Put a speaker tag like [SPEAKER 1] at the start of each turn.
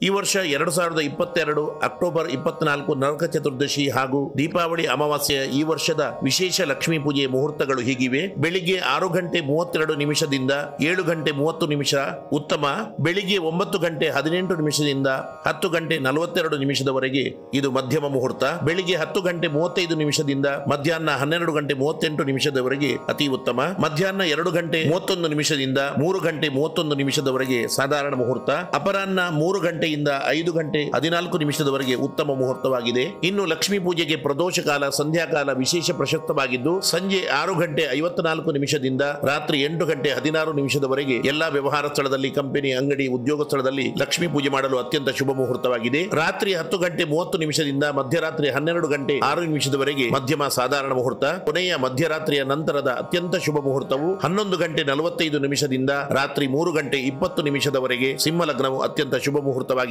[SPEAKER 1] ಈ ವರ್ಷ ಎರಡು ಸಾವಿರದ ಇಪ್ಪತ್ತೆರಡು ಅಕ್ಟೋಬರ್ ಇಪ್ಪತ್ನಾಲ್ಕು ನರಕ ಚತುರ್ದಶಿ ಹಾಗೂ ದೀಪಾವಳಿ ಅಮಾವಾಸ್ಯೆಯ ಈ ವರ್ಷದ ವಿಶೇಷ ಲಕ್ಷ್ಮೀ ಪೂಜೆ ಮುಹೂರ್ತಗಳು ಹೀಗಿವೆ ಬೆಳಿಗ್ಗೆ ಆರು ಗಂಟೆ ಮೂವತ್ತೆರಡು ನಿಮಿಷದಿಂದ ಏಳು ಗಂಟೆ ಮೂವತ್ತು ನಿಮಿಷ ಉತ್ತಮ ಬೆಳಿಗ್ಗೆ ಒಂಬತ್ತು ಗಂಟೆ ಹದಿನೆಂಟು ನಿಮಿಷದಿಂದ ಹತ್ತು ಗಂಟೆ ನಲವತ್ತೆರಡು ನಿಮಿಷದವರೆಗೆ ಇದು ಮಧ್ಯಮ ಮುಹೂರ್ತ ಬೆಳಿಗ್ಗೆ ಹತ್ತು ಗಂಟೆ ಮೂವತ್ತೈದು ನಿಮಿಷದಿಂದ ಮಧ್ಯಾಹ್ನ ಹನ್ನೆರಡು ಗಂಟೆ ಮೂವತ್ತೆಂಟು ನಿಮಿಷದವರೆಗೆ ಅತಿ ಉತ್ತಮ ಮಧ್ಯಾಹ್ನ ಎರಡು ಗಂಟೆ ಮೂವತ್ತೊಂದು ನಿಮಿಷದಿಂದ ಮೂರು ಗಂಟೆ ಮೂವತ್ತೊಂದು ನಿಮಿಷದವರೆಗೆ ಸಾಧಾರಣ ಮುಹೂರ್ತ ಅಪರಾಹ್ನ ಮೂರು ಗಂಟೆಯಿಂದ ಐದು ಗಂಟೆ ಹದಿನಾಲ್ಕು ನಿಮಿಷದವರೆಗೆ ಉತ್ತಮ ಮುಹೂರ್ತವಾಗಿದೆ ಇನ್ನು ಲಕ್ಷ್ಮೀ ಪೂಜೆಗೆ ಪ್ರದೋಷ ಕಾಲ ಸಂಧ್ಯಾಕಾಲ ವಿಶೇಷ ಪ್ರಶಸ್ತವಾಗಿದ್ದು ಸಂಜೆ ಆರು ಗಂಟೆ ಐವತ್ನಾಲ್ಕು ನಿಮಿಷದಿಂದ ರಾತ್ರಿ ಎಂಟು ಗಂಟೆ ಹದಿನಾರು ನಿಮಿಷದವರೆಗೆ ಎಲ್ಲಾ ವ್ಯವಹಾರ ಸ್ಥಳದಲ್ಲಿ ಕಂಪನಿ ಅಂಗಡಿ ಉದ್ಯೋಗ ಸ್ಥಳದಲ್ಲಿ ಲಕ್ಷ್ಮೀ ಪೂಜೆ ಮಾಡಲು ಅತ್ಯಂತ ಶುಭ ಮುಹೂರ್ತವಾಗಿದೆ ರಾತ್ರಿ ಹತ್ತು ಗಂಟೆ ಮೂವತ್ತು ನಿಮಿಷದಿಂದ ಮಧ್ಯರಾತ್ರಿ ಹನ್ನೆರಡು ಗಂಟೆ ಆರು ನಿಮಿಷದವರೆಗೆ ಮಧ್ಯಮ ಸಾಧಾರಣ ಮುಹೂರ್ತ ಕೊನೆಯ ಮಧ್ಯರಾತ್ರಿಯ ನಂತರದ ಅತ್ಯಂತ ಶುಭ ಮುಹೂರ್ತವು ಹನ್ನೊಂದು ಗಂಟೆ ನಲವತ್ತೈದು ನಿಮಿಷದಿಂದ ರಾತ್ರಿ ಮೂರು ಗಂಟೆ ಇಪ್ಪತ್ತು ನಿಮಿಷದವರೆಗೆ ಸಿಂಹ ಲಗ್ನವು ಅತ್ಯಂತ ಶುಭ ಮುಹೂರ್ತವಾಗಿದೆ